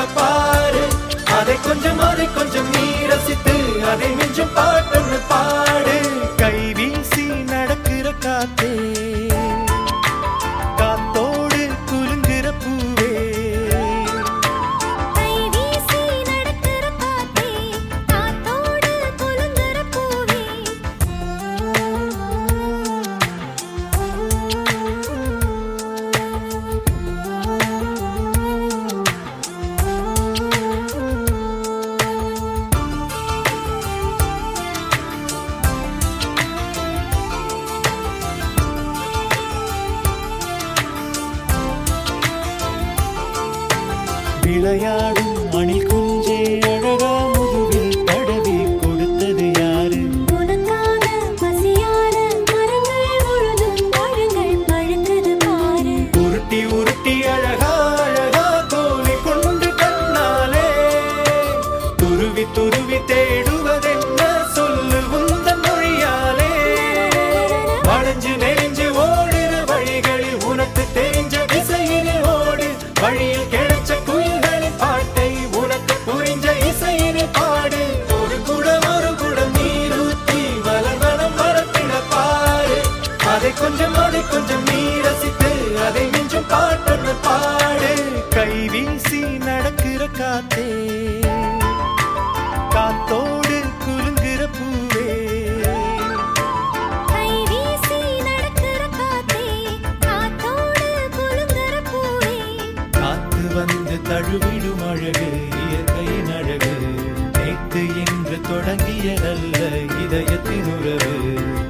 பாரு அதை கொஞ்சம் அதை கொஞ்சம் நீ ரசித்து அதை மிஞ்சும் பாட்டொன்னு பாடு கை வீசி நடக்கிற காத்தே காத்தோடு குலுங்குற பூவே கை வீசி நடக்கிற காத்தே காத்தோடு குலுங்குற பூவே விளையாடும் மணில் குஞ்சே அழகா முதுகில் தடவி கொடுத்தது யாரு உனக்காக பசியார மரங்கள் முழுதும் பழங்கள் பழுத்தது பாரு உருட்டி உருட்டி அழகா அழகா தோழி கொண்டு கண்ணாலே துருவி துருவி தேடுவதென்ன சொல்லு உந்தன் மொழியாலே வளைஞ்சு நெறிஞ்சு ஓடுற வழிகளில் உனக்கு தெரிஞ்ச திசையினில் ஓடு வழியில் கிடைச்ச குயில்களின் பாட்டை உனக்கு புரிஞ்ச இசையினில் பாடு ஒரு குடம் ஒரு குடம் நீர் ஊற்றி வளர்வனம் மரத்தின பாரு அதை கொஞ்சம் அதை கொஞ்சம் நீ ரசித்து அதை மிஞ்சும் பாட்டொன்னு பாடு கை வீசி நடக்கிற காத்தே காத்தோடு குலுங்குற பூவே கை வீசி நடக்கிற காத்தே காத்தோடு குலுங்குற பூவே காத்து வந்து தழுவிடும் அழகு இயற்கையின் அழகு நேத்து என்று தொடங்கியதல்ல இதயத்தின் உறவு